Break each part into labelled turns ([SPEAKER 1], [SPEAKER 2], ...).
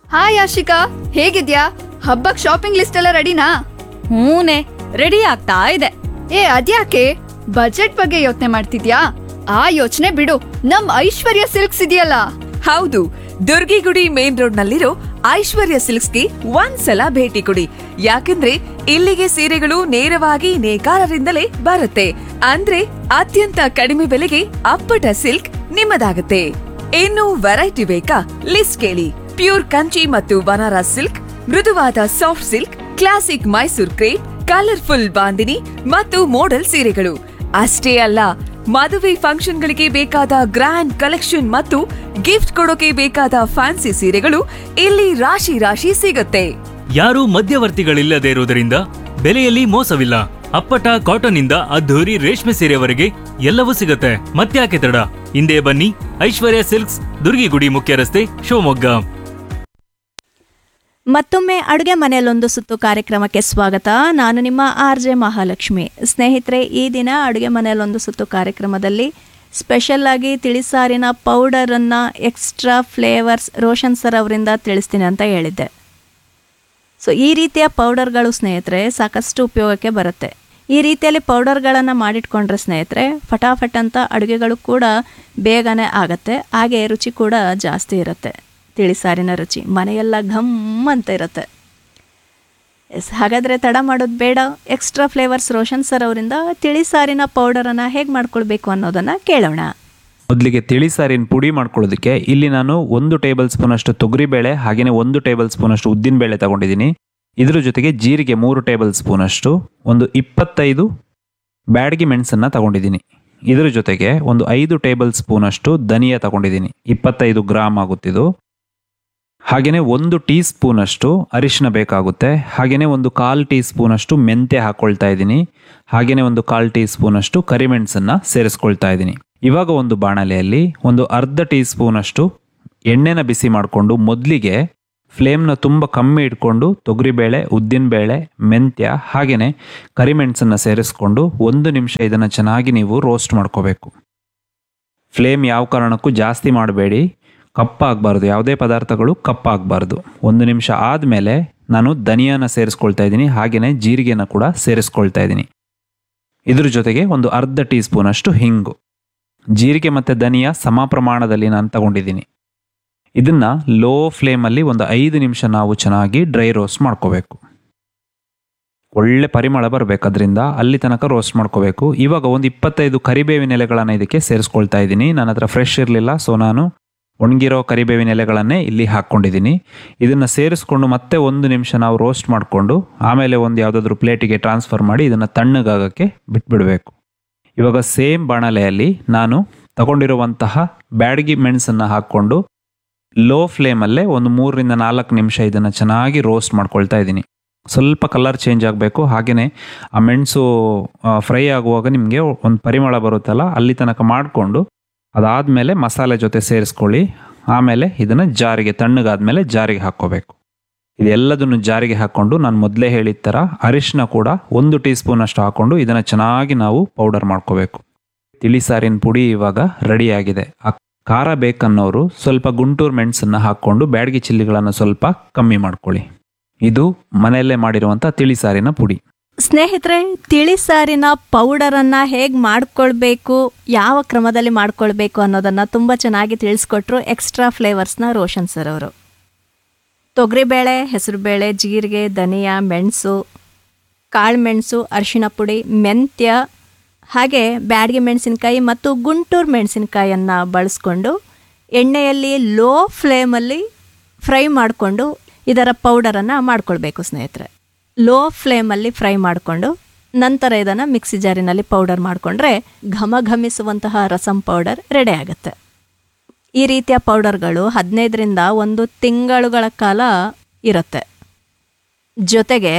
[SPEAKER 1] hi Ashika ಹೇಗಿದ್ಯಾ ಹಬ್ಬಕ್ shopping list ಎಲ್ಲ ರೆಡಿನಾ
[SPEAKER 2] ಹೂನೆ ರೆಡಿ ಆಗ್ತಾ ಇದೆ
[SPEAKER 1] ಏ ಅದ್ಯಾಕೆ ಬಜೆಟ್ ಬಗ್ಗೆ ಯೋಚನೆ ಮಾಡ್ತಿದ್ಯಾ ಆ ಯೋಚನೆ ಬಿಡು ನಮ್ ಐಶ್ವರ್ಯ ಸಿಲ್ಕ್ಸ್ ಇದೆಯಲ್ಲ
[SPEAKER 3] ಹೌದು ದುರ್ಗಿಗುಡಿ ಮೇನ್ ರೋಡ್ ನಲ್ಲಿರೋ ಐಶ್ವರ್ಯ ಸಿಲ್ಕ್ಸ್ಗೆ ಒಂದ್ಸಲ ಭೇಟಿ ಕೊಡಿ ಯಾಕಂದ್ರೆ ಇಲ್ಲಿಗೆ ಸೀರೆಗಳು ನೇರವಾಗಿ ನೇಕಾರರಿಂದಲೇ ಬರುತ್ತೆ ಅಂದ್ರೆ ಅತ್ಯಂತ ಕಡಿಮೆ ಬೆಲೆಗೆ ಅಪ್ಪಟ ಸಿಲ್ಕ್ ನಿಮ್ಮದಾಗುತ್ತೆ ಇನ್ನು ವೆರೈಟಿ ಬೇಕಾ ಲಿಸ್ಟ್ ಕೇಳಿ ಪ್ಯೂರ್ ಕಂಚಿ ಮತ್ತು ಬನಾರಸ್ ಸಿಲ್ಕ್ ಮೃದುವಾದ soft silk classic Mysore crepe colourful bandhani ಮತ್ತು ಮೋಡಲ್ ಸೀರೆಗಳು ಅಷ್ಟೇ ಅಲ್ಲ ಮದುವೆ ಫಂಕ್ಷನ್ಗಳಿಗೆ ಬೇಕಾದ ಗ್ರ್ಯಾಂಡ್ ಕಲೆಕ್ಷನ್ ಮತ್ತು ಗಿಫ್ಟ್ ಕೊಡೋಕೆ ಬೇಕಾದ ಫ್ಯಾನ್ಸಿ ಸೀರೆಗಳು ಇಲ್ಲಿ ರಾಶಿ ರಾಶಿ ಸಿಗುತ್ತೆ
[SPEAKER 4] ಯಾರೂ ಮಧ್ಯವರ್ತಿಗಳಿಲ್ಲದೆ ಇರುವುದರಿಂದ ಬೆಲೆಯಲ್ಲಿ ಮೋಸವಿಲ್ಲ ಅಪ್ಪಟ ಕಾಟನ್ ಇಂದ ಅದ್ಧೂರಿ ರೇಷ್ಮೆ ಸೀರೆವರೆಗೆ ಎಲ್ಲವೂ ಸಿಗುತ್ತೆ ಮತ್ತ್ಯಾಕೆ ತಡ ಹಿಂದೆ ಬನ್ನಿ ಐಶ್ವರ್ಯ ಸಿಲ್ಕ್ಸ್ ದುರ್ಗಿಗುಡಿ ಮುಖ್ಯ ರಸ್ತೆ ಶಿವಮೊಗ್ಗ
[SPEAKER 5] ಮತ್ತೊಮ್ಮೆ ಅಡುಗೆ ಮನೆಯಲ್ಲೊಂದು ಸುತ್ತು ಕಾರ್ಯಕ್ರಮಕ್ಕೆ ಸ್ವಾಗತ ನಾನು ನಿಮ್ಮ ಆರ್ ಜೆ ಮಹಾಲಕ್ಷ್ಮಿ ಸ್ನೇಹಿತರೆ ಈ ದಿನ ಅಡುಗೆ ಮನೆಯಲ್ಲೊಂದು ಸುತ್ತು ಕಾರ್ಯಕ್ರಮದಲ್ಲಿ ಸ್ಪೆಷಲ್ ಆಗಿ ತಿಳಿಸಾರಿನ ಪೌಡರನ್ನು ಎಕ್ಸ್ಟ್ರಾ ಫ್ಲೇವರ್ಸ್ ರೋಷನ್ ಸರ್ ಅವರಿಂದ ತಿಳಿಸ್ತೀನಿ ಅಂತ ಹೇಳಿದ್ದೆ ಸೊ ಈ ರೀತಿಯ ಪೌಡರ್ಗಳು ಸ್ನೇಹಿತರೆ ಸಾಕಷ್ಟು ಉಪಯೋಗಕ್ಕೆ ಬರುತ್ತೆ ಈ ರೀತಿಯಲ್ಲಿ ಪೌಡರ್ಗಳನ್ನು ಮಾಡಿಟ್ಕೊಂಡ್ರೆ ಸ್ನೇಹಿತರೆ ಫಟಾಫಟ್ ಅಂತ ಅಡುಗೆಗಳು ಕೂಡ ಬೇಗನೆ ಆಗುತ್ತೆ ಹಾಗೆ ರುಚಿ ಕೂಡ ಜಾಸ್ತಿ ಇರುತ್ತೆ ತಿಳಿಸಾರಿನ ರುಚಿ ಮನೆಯೆಲ್ಲ ಘಮ್ ಅಂತ ಇರುತ್ತೆ ಎಸ್ ಹಾಗಾದರೆ ತಡ ಮಾಡೋದು ಬೇಡ ಎಕ್ಸ್ಟ್ರಾ ಫ್ಲೇವರ್ಸ್ ರೋಷನ್ ಸರ್ ಅವರಿಂದ ತಿಳಿಸಾರಿನ ಪೌಡರನ್ನು ಹೇಗೆ ಮಾಡ್ಕೊಳ್ಬೇಕು ಅನ್ನೋದನ್ನು ಕೇಳೋಣ
[SPEAKER 6] ಮೊದಲಿಗೆ ತಿಳಿ ಸಾರಿನ ಪುಡಿ ಮಾಡ್ಕೊಳ್ಳೋದಕ್ಕೆ ಇಲ್ಲಿ ನಾನು ಒಂದು ಟೇಬಲ್ ಸ್ಪೂನಷ್ಟು ತೊಗರಿಬೇಳೆ ಹಾಗೆಯೇ ಒಂದು ಟೇಬಲ್ ಸ್ಪೂನಷ್ಟು ಉದ್ದಿನಬೇಳೆ ತಗೊಂಡಿದ್ದೀನಿ ಇದ್ರ ಜೊತೆಗೆ ಜೀರಿಗೆ ಮೂರು ಟೇಬಲ್ ಸ್ಪೂನಷ್ಟು ಒಂದು ಇಪ್ಪತ್ತೈದು ಬ್ಯಾಡಗಿ ಮೆಣಸನ್ನು ತಗೊಂಡಿದ್ದೀನಿ ಇದ್ರ ಜೊತೆಗೆ ಒಂದು ಐದು ಟೇಬಲ್ ಸ್ಪೂನಷ್ಟು ಧನಿಯಾ ತಗೊಂಡಿದ್ದೀನಿ ಇಪ್ಪತ್ತೈದು ಗ್ರಾಮ್ ಆಗುತ್ತಿದ್ದು ಹಾಗೆಯೇ ಒಂದು ಟೀ ಸ್ಪೂನಷ್ಟು ಅರಿಶಿನ ಬೇಕಾಗುತ್ತೆ ಹಾಗೆಯೇ ಒಂದು ಕಾಲು ಟೀ ಸ್ಪೂನಷ್ಟು ಮೆಂತೆ ಹಾಕ್ಕೊಳ್ತಾ ಇದ್ದೀನಿ ಹಾಗೆಯೇ ಒಂದು ಕಾಲು ಟೀ ಸ್ಪೂನಷ್ಟು ಕರಿಮೆಣಸನ್ನು ಸೇರಿಸ್ಕೊಳ್ತಾ ಇದ್ದೀನಿ ಇವಾಗ ಒಂದು ಬಾಣಲೆಯಲ್ಲಿ ಒಂದು ಅರ್ಧ ಟೀ ಸ್ಪೂನಷ್ಟು ಎಣ್ಣೆನ ಬಿಸಿ ಮಾಡಿಕೊಂಡು ಮೊದಲಿಗೆ ಫ್ಲೇಮ್ನ ತುಂಬ ಕಮ್ಮಿ ಇಟ್ಕೊಂಡು ತೊಗರಿಬೇಳೆ ಉದ್ದಿನಬೇಳೆ ಮೆಂತ್ಯ ಹಾಗೆಯೇ ಕರಿಮೆಣಸನ್ನು ಸೇರಿಸ್ಕೊಂಡು ಒಂದು ನಿಮಿಷ ಇದನ್ನು ಚೆನ್ನಾಗಿ ನೀವು ರೋಸ್ಟ್ ಮಾಡ್ಕೋಬೇಕು ಫ್ಲೇಮ್ ಯಾವ ಕಾರಣಕ್ಕೂ ಜಾಸ್ತಿ ಮಾಡಬೇಡಿ ಕಪ್ಪಾಗಬಾರ್ದು ಯಾವುದೇ ಪದಾರ್ಥಗಳು ಕಪ್ಪಾಗಬಾರ್ದು ಒಂದು ನಿಮಿಷ ಆದಮೇಲೆ ನಾನು ಧನಿಯಾನ ಸೇರಿಸ್ಕೊಳ್ತಾ ಇದ್ದೀನಿ ಹಾಗೆಯೇ ಜೀರಿಗೆನ ಕೂಡ ಸೇರಿಸ್ಕೊಳ್ತಾ ಇದ್ದೀನಿ ಇದ್ರ ಜೊತೆಗೆ ಒಂದು ಅರ್ಧ ಟೀ ಸ್ಪೂನಷ್ಟು ಹಿಂಗು ಜೀರಿಗೆ ಮತ್ತು ಧನಿಯಾ ಸಮ ಪ್ರಮಾಣದಲ್ಲಿ ನಾನು ತಗೊಂಡಿದ್ದೀನಿ ಇದನ್ನ ಲೋ ಫ್ಲೇಮಲ್ಲಿ ಒಂದು ಐದು ನಿಮಿಷ ನಾವು ಚೆನ್ನಾಗಿ ಡ್ರೈ ರೋಸ್ಟ್ ಮಾಡ್ಕೋಬೇಕು ಒಳ್ಳೆ ಪರಿಮಳ ಬರಬೇಕು ಅದರಿಂದ ಅಲ್ಲಿ ತನಕ ರೋಸ್ಟ್ ಮಾಡ್ಕೋಬೇಕು ಇವಾಗ ಒಂದು ಇಪ್ಪತ್ತೈದು ಕರಿಬೇವಿನ ಎಲೆಗಳನ್ನು ಇದಕ್ಕೆ ಸೇರಿಸ್ಕೊಳ್ತಾ ಇದ್ದೀನಿ ನನ್ನ ಹತ್ರ ಫ್ರೆಶ್ ಇರಲಿಲ್ಲ ಸೊ ನಾನು ಒಣಗಿರೋ ಕರಿಬೇವಿನ ಎಲೆಗಳನ್ನೇ ಇಲ್ಲಿ ಹಾಕ್ಕೊಂಡಿದ್ದೀನಿ ಇದನ್ನು ಸೇರಿಸ್ಕೊಂಡು ಮತ್ತೆ ಒಂದು ನಿಮಿಷ ನಾವು ರೋಸ್ಟ್ ಮಾಡಿಕೊಂಡು ಆಮೇಲೆ ಒಂದು ಯಾವುದಾದ್ರೂ ಪ್ಲೇಟಿಗೆ ಟ್ರಾನ್ಸ್ಫರ್ ಮಾಡಿ ಇದನ್ನು ತಣ್ಣಗಾಗಕ್ಕೆ ಬಿಟ್ಬಿಡಬೇಕು ಇವಾಗ ಸೇಮ್ ಬಾಣಲೆಯಲ್ಲಿ ನಾನು ತಗೊಂಡಿರುವಂತಹ ಬ್ಯಾಡಗಿ ಮೆಣಸನ್ನು ಹಾಕ್ಕೊಂಡು ಲೋ ಫ್ಲೇಮಲ್ಲೇ ಒಂದು ಮೂರರಿಂದ ನಾಲ್ಕು ನಿಮಿಷ ಇದನ್ನು ಚೆನ್ನಾಗಿ ರೋಸ್ಟ್ ಮಾಡ್ಕೊಳ್ತಾ ಇದ್ದೀನಿ ಸ್ವಲ್ಪ ಕಲರ್ ಚೇಂಜ್ ಆಗಬೇಕು ಹಾಗೆಯೇ ಆ ಮೆಣಸು ಫ್ರೈ ಆಗುವಾಗ ನಿಮಗೆ ಒಂದು ಪರಿಮಳ ಬರುತ್ತಲ್ಲ ಅಲ್ಲಿ ತನಕ ಮಾಡಿಕೊಂಡು ಅದಾದಮೇಲೆ ಮಸಾಲೆ ಜೊತೆ ಸೇರಿಸ್ಕೊಳ್ಳಿ ಆಮೇಲೆ ಇದನ್ನು ಜಾರಿಗೆ ತಣ್ಣಗಾದ್ಮೇಲೆ ಜಾರಿಗೆ ಹಾಕ್ಕೋಬೇಕು ಇದೆಲ್ಲದನ್ನು ಜಾರಿಗೆ ಹಾಕ್ಕೊಂಡು ನಾನು ಮೊದಲೇ ಹೇಳಿದ ಥರ ಅರಿಶಿನ ಕೂಡ ಒಂದು ಟೀ ಸ್ಪೂನ್ ಅಷ್ಟು ಹಾಕ್ಕೊಂಡು ಇದನ್ನು ಚೆನ್ನಾಗಿ ನಾವು ಪೌಡರ್ ಮಾಡ್ಕೋಬೇಕು ತಿಳಿ ಸಾರಿನ ಪುಡಿ ಇವಾಗ ರೆಡಿಯಾಗಿದೆ ಆ ಖಾರ ಬೇಕನ್ನೋರು ಸ್ವಲ್ಪ ಗುಂಟೂರು ಮೆಣಸನ್ನು ಹಾಕ್ಕೊಂಡು ಬ್ಯಾಡಗಿ ಚಿಲ್ಲಿಗಳನ್ನು ಸ್ವಲ್ಪ ಕಮ್ಮಿ ಮಾಡ್ಕೊಳ್ಳಿ ಇದು ಮನೆಯಲ್ಲೇ ಮಾಡಿರುವಂಥ ತಿಳಿ ಸಾರಿನ ಪುಡಿ
[SPEAKER 5] ಸ್ನೇಹಿತರೆ ತಿಳಿಸಾರಿನ ಪೌಡರನ್ನು ಹೇಗೆ ಮಾಡ್ಕೊಳ್ಬೇಕು ಯಾವ ಕ್ರಮದಲ್ಲಿ ಮಾಡ್ಕೊಳ್ಬೇಕು ಅನ್ನೋದನ್ನು ತುಂಬ ಚೆನ್ನಾಗಿ ತಿಳಿಸ್ಕೊಟ್ರು ಎಕ್ಸ್ಟ್ರಾ ಫ್ಲೇವರ್ಸ್ನ ರೋಷನ್ ಸರ್ ಅವರು ತೊಗರಿಬೇಳೆ ಹೆಸರುಬೇಳೆ ಜೀರಿಗೆ ಧನಿಯಾ ಮೆಣಸು ಕಾಳುಮೆಣಸು ಅರಿಶಿಣ ಪುಡಿ ಮೆಂತ್ಯ ಹಾಗೆ ಬ್ಯಾಡಗಿ ಮೆಣಸಿನಕಾಯಿ ಮತ್ತು ಗುಂಟೂರು ಮೆಣಸಿನಕಾಯನ್ನು ಬಳಸ್ಕೊಂಡು ಎಣ್ಣೆಯಲ್ಲಿ ಲೋ ಫ್ಲೇಮಲ್ಲಿ ಫ್ರೈ ಮಾಡಿಕೊಂಡು ಇದರ ಪೌಡರನ್ನು ಮಾಡ್ಕೊಳ್ಬೇಕು ಸ್ನೇಹಿತರೆ ಲೋ ಫ್ಲೇಮಲ್ಲಿ ಫ್ರೈ ಮಾಡಿಕೊಂಡು ನಂತರ ಇದನ್ನು ಮಿಕ್ಸಿ ಜಾರಿನಲ್ಲಿ ಪೌಡರ್ ಮಾಡಿಕೊಂಡ್ರೆ ಘಮ ಘಮಿಸುವಂತಹ ರಸಂ ಪೌಡರ್ ರೆಡಿ ಆಗುತ್ತೆ ಈ ರೀತಿಯ ಪೌಡರ್ಗಳು ಹದಿನೈದರಿಂದ ಒಂದು ತಿಂಗಳುಗಳ ಕಾಲ ಇರುತ್ತೆ ಜೊತೆಗೆ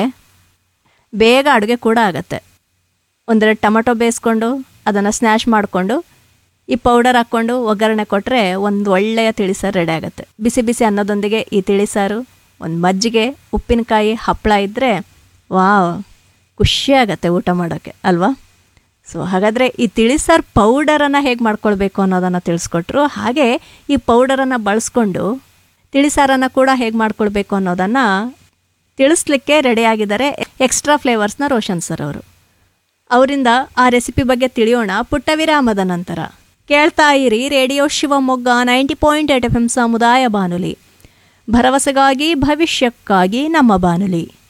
[SPEAKER 5] ಬೇಗ ಅಡುಗೆ ಕೂಡ ಆಗುತ್ತೆ ಒಂದೆರಡು ಟೊಮಟೊ ಬೇಯಿಸ್ಕೊಂಡು ಅದನ್ನು ಸ್ನ್ಯಾಶ್ ಮಾಡಿಕೊಂಡು ಈ ಪೌಡರ್ ಹಾಕ್ಕೊಂಡು ಒಗ್ಗರಣೆ ಕೊಟ್ಟರೆ ಒಂದು ಒಳ್ಳೆಯ ತಿಳಿಸಾರು ರೆಡಿ ಆಗುತ್ತೆ ಬಿಸಿ ಬಿಸಿ ಅನ್ನೋದೊಂದಿಗೆ ಈ ತಿಳಿಸಾರು ಒಂದು ಮಜ್ಜಿಗೆ ಉಪ್ಪಿನಕಾಯಿ ಹಪ್ಪಳ ಇದ್ದರೆ ವಾವ್ ಖುಷಿಯಾಗತ್ತೆ ಊಟ ಮಾಡೋಕ್ಕೆ ಅಲ್ವಾ ಸೊ ಹಾಗಾದರೆ ಈ ತಿಳಿಸಾರು ಪೌಡರನ್ನು ಹೇಗೆ ಮಾಡ್ಕೊಳ್ಬೇಕು ಅನ್ನೋದನ್ನು ತಿಳಿಸ್ಕೊಟ್ರು ಹಾಗೆ ಈ ಪೌಡರನ್ನು ಬಳಸ್ಕೊಂಡು ತಿಳಿಸಾರನ್ನು ಕೂಡ ಹೇಗೆ ಮಾಡ್ಕೊಳ್ಬೇಕು ಅನ್ನೋದನ್ನು ತಿಳಿಸ್ಲಿಕ್ಕೆ ರೆಡಿಯಾಗಿದ್ದಾರೆ ಎಕ್ಸ್ಟ್ರಾ ಫ್ಲೇವರ್ಸ್ನ ರೋಷನ್ ಸರ್ ಅವರು ಅವರಿಂದ ಆ ರೆಸಿಪಿ ಬಗ್ಗೆ ತಿಳಿಯೋಣ ಪುಟ್ಟ ವಿರಾಮದ ನಂತರ ಕೇಳ್ತಾ ಇರಿ radio Shivamogga ninety point eight F M ಸಮುದಾಯ ಬಾನುಲಿ ಭರವಸೆಗಾಗಿ ಭವಿಷ್ಯಕ್ಕಾಗಿ ನಮ್ಮ ಬಾನುಲಿ